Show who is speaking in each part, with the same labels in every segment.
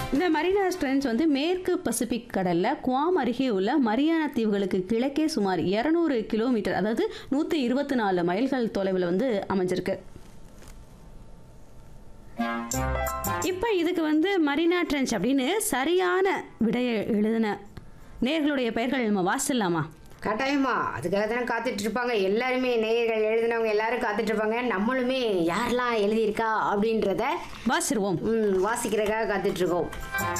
Speaker 1: இந்த மரீனா ஸ்ட்ரென்ச் வந்து மேற்கு பசிபிக் கடல்ல குவாம் அருகே உள்ள மரியானா தீவுகளுக்கு கிழக்கே சுமார் 200 கிலோமீட்டர் அதாவது நூற்றி இருபத்தி நாலு மைல்கள் தொலைவில் வந்து அமைஞ்சிருக்கு இப்போ இதுக்கு வந்து மரீனா ட்ரென்ச் அப்படின்னு சரியான விடையை எழுதின நேர்களுடைய பெயர்கள் நம்ம வாசிடலாமா
Speaker 2: கட்டாயமா அதுக்காக தானே காத்துட்டு இருப்பாங்க எல்லாருமே நேயர்கள் எழுதினவங்க எல்லாரும் காத்துட்டு இருப்பாங்க நம்மளுமே யாரெல்லாம் எழுதியிருக்கா அப்படின்றத
Speaker 1: வாசிடுவோம்
Speaker 2: ம், வாசிக்கிறதுக்காக காத்துட்டு இருக்கோம்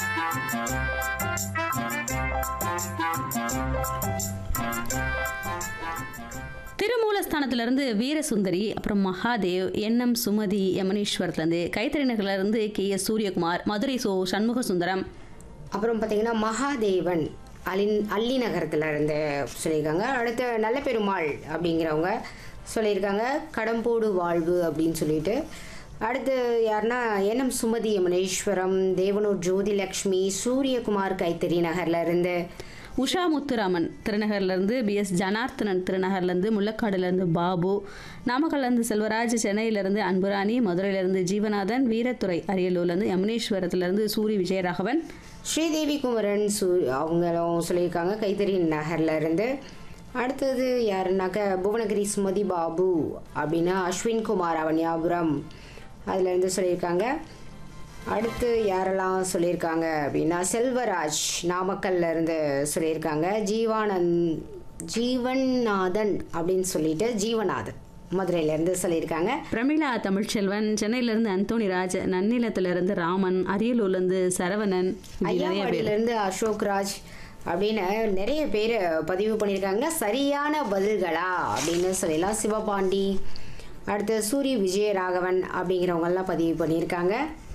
Speaker 1: திருமூலஸ்தானத்திலிருந்து வீரசுந்தரி அப்புறம் மகாதேவ் என்எம் சுமதி யமனீஸ்வரத்துலேருந்து கைத்தறிநகர்லேருந்து K S Suriyakumar Madurai so Shanmuga Sundaram
Speaker 2: அப்புறம் பார்த்தீங்கன்னா மகாதேவன் அலின் அல்லி நகரத்துல இருந்து சொல்லியிருக்காங்க அடுத்து நல்ல பெருமாள் அப்படிங்கிறவங்க சொல்லியிருக்காங்க கடம்போடு வாழ்வு அப்படின்னு சொல்லிட்டு அடுத்து யாருன்னா என்எம் சுமதி யமுனேஸ்வரம் தேவனூர் ஜோதிலக்ஷ்மி சூரியகுமார் கைத்தறி நகர்ல இருந்து
Speaker 1: உஷா முத்துராமன் திருநகர்லேருந்து பிஎஸ் ஜனார்த்தனன் திருநகர்லேருந்து முள்ளக்காடுலேருந்து பாபு நாமக்கல்லேருந்து செல்வராஜ் சென்னையிலேருந்து அன்புராணி மதுரையிலேருந்து ஜீவநாதன் வீரத்துறை அரியலூர்லேருந்து யமுனேஸ்வரத்துலேருந்து சூரி விஜயராகவன்
Speaker 2: ஸ்ரீதேவி குமரன் சூ அவங்களும் சொல்லியிருக்காங்க கைத்தறி நகர்ல இருந்து அடுத்தது யாருன்னாக்க புவனகிரி சுமதி பாபு அப்படின்னா அஸ்வின் குமார் அவன்யாபுரம் அதுலேருந்து சொல்லியிருக்காங்க அடுத்து யாரெல்லாம் சொல்லியிருக்காங்க அப்படின்னா செல்வராஜ் நாமக்கல்ல இருந்து சொல்லியிருக்காங்க ஜீவானந்த் ஜீவன்நாதன் அப்படின்னு சொல்லிட்டு ஜீவநாதன் மதுரையிலேருந்து சொல்லியிருக்காங்க
Speaker 1: பிரமிளா தமிழ்ச்செல்வன் சென்னையிலேருந்து அந்தோணிராஜ் நன்னிலத்திலிருந்து ராமன் அரியலூர்லேருந்து சரவணன் இப்படி நிறைய பேர்
Speaker 2: ஐயாவாடியிலேருந்து அசோக் ராஜ் அப்படின்னு நிறைய பேர் பதிவு பண்ணியிருக்காங்க சரியான பதில்களா அப்படின்னு சொல்லலாம் சிவபாண்டி அடுத்து சூரிய விஜயராகவன் அப்படிங்கிறவங்கெல்லாம் பதிவு பண்ணியிருக்காங்க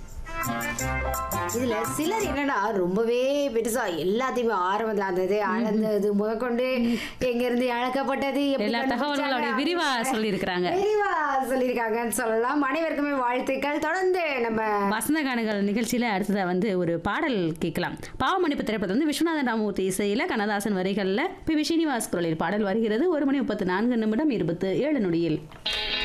Speaker 2: இதுல சிலர் என்னன்னா ரொம்பவே பெருசா எல்லாத்தையுமே ஆரம்பத்துல இருந்தது அளந்தது முதற்கொண்டு எங்க இருந்து அழைக்கப்பட்டது எப்படி
Speaker 1: எல்லா தகவல்களும்
Speaker 2: கண்டுபிடிச்சாங்க?
Speaker 1: அப்படியே விரிவா சொல்லியிருக்கிறாங்க
Speaker 2: விரிவா சொல்லியிருக்காங்கன்னு சொல்லலாம் அனைவருக்குமே வாழ்த்துக்கள் தொடர்ந்து நம்ம
Speaker 1: வசந்த கானங்கள் நிகழ்ச்சியில அடுத்ததா வந்து ஒரு பாடல் கேட்கலாம் பாவமணிப்பு திரைப்படம் வந்து விஸ்வநாதன் ராமூர்த்தி இசையில கண்ணதாசன் வரிகள்ல பி வி ஸ்ரீனிவாஸ் குரலில் பாடல் வருகிறது ஒரு மணி முப்பத்து நான்கு நிமிடம் இருபத்து ஏழு நொடியில்